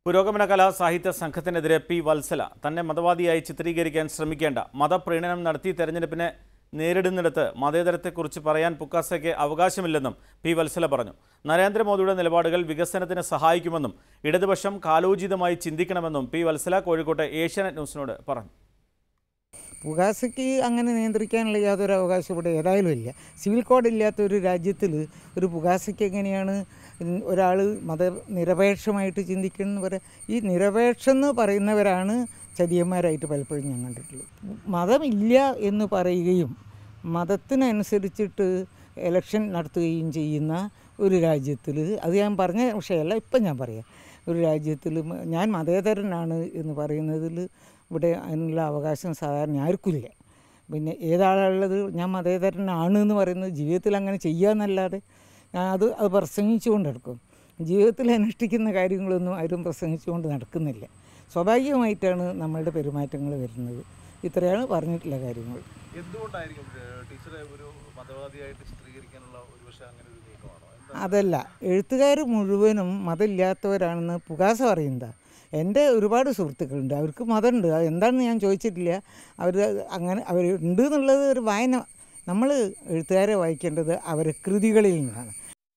പുരോഗമന കലാ സാഹിത്യ സംഘത്തിനെതിരെ പി വത്സല തന്നെ മതവാദിയായി ചിത്രീകരിക്കാൻ ശ്രമിക്കേണ്ട മതപ്രീണനം നടത്തി തെരഞ്ഞെടുപ്പിനെ നേരിടുന്നിടത്ത് മതേതരത്തെക്കുറിച്ച് പറയാൻ പുക്കാസയ്ക്ക് അവകാശമില്ലെന്നും പി വത്സല പറഞ്ഞു നരേന്ദ്രമോദിയുടെ നിലപാടുകൾ വികസനത്തിന് സഹായിക്കുമെന്നും ഇടതുപക്ഷം കാലോചിതമായി ചിന്തിക്കണമെന്നും പി വത്സല കോഴിക്കോട്ടെ ഏഷ്യാനെറ്റ് ന്യൂസിനോട് പറഞ്ഞു പുകാസയ്ക്ക് അങ്ങനെ നിയന്ത്രിക്കാനുള്ള യാതൊരു അവകാശം ഇവിടെ ഏതായാലും ഇല്ല സിവിൽ കോഡ് ഇല്ലാത്ത ഒരു രാജ്യത്തിൽ ഒരു പുകാസയ്ക്ക് എങ്ങനെയാണ് ഒരാൾ മത നിരപേക്ഷമായിട്ട് ചിന്തിക്കുന്നത് പറയാം ഈ നിരപേക്ഷം എന്ന് പറയുന്നവരാണ് ചതിയന്മാരായിട്ട് പലപ്പോഴും ഞാൻ കണ്ടിട്ടുള്ളത് മതമില്ല എന്ന് പറയുകയും മതത്തിനനുസരിച്ചിട്ട് ഇലക്ഷൻ നടത്തുകയും ചെയ്യുന്ന ഒരു രാജ്യത്തിൽ അത് ഞാൻ പറഞ്ഞ വിഷയമല്ല ഇപ്പം ഞാൻ പറയാം ഒരു രാജ്യത്തിൽ ഞാൻ മതേതരനാണ് എന്ന് പറയുന്നതിൽ ഇവിടെ അതിനുള്ള അവകാശം സാധാരണ ആർക്കുമില്ല പിന്നെ ഏതാളുള്ളത് ഞാൻ മതേതരനാണ് എന്ന് പറയുന്നത് ജീവിതത്തിൽ അങ്ങനെ ചെയ്യാന്നല്ലാതെ ഞാൻ അത് അത് പ്രസംഗിച്ചുകൊണ്ട് നടക്കും ജീവിതത്തിൽ അനുഷ്ഠിക്കുന്ന കാര്യങ്ങളൊന്നും ആരും പ്രസംഗിച്ചുകൊണ്ട് നടക്കുന്നില്ല സ്വാഭാവികമായിട്ടാണ് നമ്മളുടെ പെരുമാറ്റങ്ങൾ വരുന്നത് ഇത്രയാണ് പറഞ്ഞിട്ടുള്ള കാര്യങ്ങൾ എന്തുകൊണ്ടായിരിക്കും ഏഹ്, ടീച്ചറെ ഒരു മതവാദിയായിട്ട് ചിത്രീകരിക്കാനുള്ള ഒരു പക്ഷേ അങ്ങനെ ഒരു നീക്കമാണോ എന്താ അതല്ല എഴുത്തുകാർ മുഴുവനും മതമില്ലാത്തവരാണെന്ന് പുകാസ പറയുന്നതാണ് എൻ്റെ ഒരുപാട് സുഹൃത്തുക്കളുണ്ട് അവർക്ക് മതമുണ്ട് അത് എന്താണെന്ന് ഞാൻ ചോദിച്ചിട്ടില്ല അവർ അങ്ങനെ അവർ ഉണ്ട് എന്നുള്ളത് ഒരു വായന നമ്മൾ എഴുത്തുകാരെ വായിക്കേണ്ടത് അവരെ കൃതികളിൽ നിന്നാണ്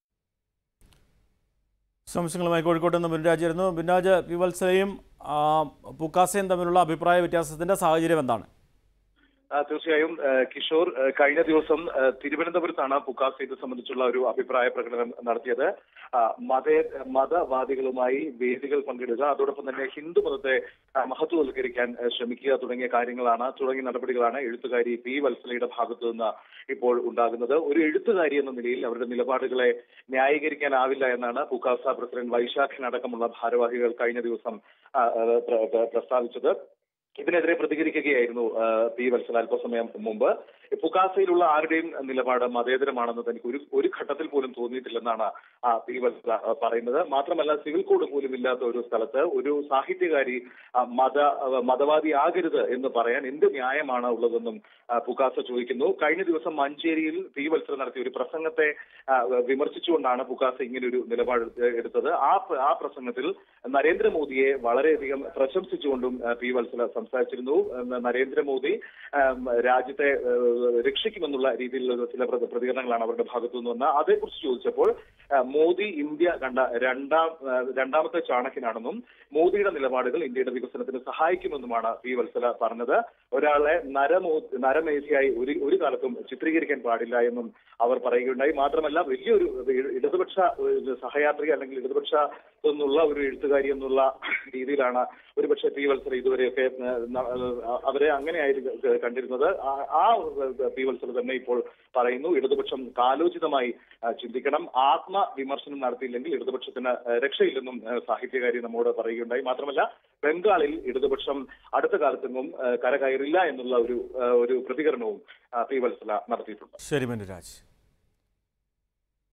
സംശയങ്ങളുമായി കോഴിക്കോട്ട് നിന്ന് ബിൻരാജായിരുന്നു ബിൻരാജ് പി വത്സലയും ആ, പുക്കാസയും തമ്മിലുള്ള അഭിപ്രായ വ്യത്യാസത്തിന്റെ സാഹചര്യം എന്താണ് ആ, തീർച്ചയായും ഏഹ്, കിഷോർ ഏഹ്, കഴിഞ്ഞ ദിവസം ഏഹ്, തിരുവനന്തപുരത്താണ് പുക്കാസ് ഇത് സംബന്ധിച്ചുള്ള ഒരു അഭിപ്രായ പ്രകടനം നടത്തിയത് ആ, മതേ മതവാദികളുമായി വേദികൾ പങ്കിടുക അതോടൊപ്പം തന്നെ ഹിന്ദു മതത്തെ ആ, മഹത്വവൽക്കരിക്കാൻ ഏഹ്, ശ്രമിക്കുക തുടങ്ങിയ കാര്യങ്ങളാണ് തുടങ്ങിയ നടപടികളാണ് എഴുത്തുകാരി പി വത്സലയുടെ ഭാഗത്തു നിന്ന് ഇപ്പോൾ ഉണ്ടാകുന്നത് ഒരു എഴുത്തുകാരി എന്ന നിലയിൽ അവരുടെ നിലപാടുകളെ ന്യായീകരിക്കാനാവില്ല എന്നാണ് പുക്കാസ പ്രസിഡന്റ് വൈശാഖൻ അടക്കമുള്ള ഭാരവാഹികൾ കഴിഞ്ഞ ദിവസം ആ, ആ, പ്ര- പ്ര- പ്രസ്താവിച്ചത് ഇതിനെതിരെ പ്രതികരിക്കുകയായിരുന്നു ആ, പി വത്സല അല്പസമയം മുമ്പ് പുകാസയിലുള്ള ആരുടെയും നിലപാട് മതേതരമാണെന്ന് തനിക്ക് ഒരു ഒരു ഘട്ടത്തിൽ പോലും തോന്നിയിട്ടില്ലെന്നാണ് ആ, പി വത്സല ആ, പറയുന്നത് മാത്രമല്ല സിവിൽ കോഡ് പോലും ഇല്ലാത്ത ഒരു സ്ഥലത്ത് ഒരു സാഹിത്യകാരി ആ, മത ആ, മതവാദി ആകരുത് എന്ന് പറയാൻ എന്ത് ന്യായമാണ് ഉള്ളതെന്നും ആ, പുകാസ ചോദിക്കുന്നു കഴിഞ്ഞ ദിവസം മഞ്ചേരിയിൽ പി വത്സല നടത്തിയ ഒരു പ്രസംഗത്തെ ആ, വിമർശിച്ചുകൊണ്ടാണ് പുകാസ ഇങ്ങനെ ഒരു നിലപാട് എടുത്തത് ആ പ്ര- ആ പ്രസംഗത്തിൽ നരേന്ദ്രമോദിയെ വളരെയധികം പ്രശംസിച്ചുകൊണ്ടും ആ, പി വത്സല സംസാരിച്ചിരുന്നു ആ, നരേന്ദ്രമോദി ആ, രാജ്യത്തെ ആ, രക്ഷിക്കുമെന്നുള്ള രീതിയിലുള്ള ചില പ്ര- പ്രതികരണങ്ങളാണ് അവരുടെ ഭാഗത്തു നിന്ന് വന്നത് അതേക്കുറിച്ച് ചോദിച്ചപ്പോൾ ആ, മോദി ഇന്ത്യ കണ്ട രണ്ടാം ആ, രണ്ടാമത്തെ ചാണക്യനാണെന്നും മോദിയുടെ നിലപാടുകൾ ഇന്ത്യയുടെ വികസനത്തിന് സഹായിക്കുമെന്നുമാണ് പി വത്സല പറഞ്ഞത് ഒരാളെ നരമോ നരമേധിയായി ഒരു ഒരു കാലത്തും ചിത്രീകരിക്കാൻ പാടില്ല എന്നും അവർ പറയുകയുണ്ടായി മാത്രമല്ല വലിയൊരു ഇ- ഇടതുപക്ഷ ഒരു സഹയാത്രി അല്ലെങ്കിൽ ഇടതുപക്ഷ എന്നുള്ള ഒരു എഴുത്തുകാരി എന്നുള്ള രീതിയിലാണ് ഒരുപക്ഷെ പി വത്സല ഇതുവരെയൊക്കെ ഏഹ്, ന- ഏഹ്, അവരെ അങ്ങനെയായിരുന്നു കണ്ടിരുന്നത് ആ- ആ പി വത്സല തന്നെ ഇപ്പോൾ പറയുന്നു ഇടതുപക്ഷം കാലോചിതമായി ആ, ചിന്തിക്കണം ആത്മവിമർശനം നടത്തിയില്ലെങ്കിൽ ഇടതുപക്ഷത്തിന് ഏഹ്, രക്ഷയില്ലെന്നും ഏഹ്, സാഹിത്യകാരി നമ്മോട് പറയുകയുണ്ടായി മാത്രമല്ല ബംഗാളിൽ ഇടതുപക്ഷം അടുത്ത കാലത്തെങ്ങും ഏഹ്, കരകയറില്ല എന്നുള്ള ഒരു ഏഹ്, ഒരു പ്രതികരണവും ആ, പി വത്സല നടത്തിയിട്ടുണ്ട് ശരി ബിൻരാജ്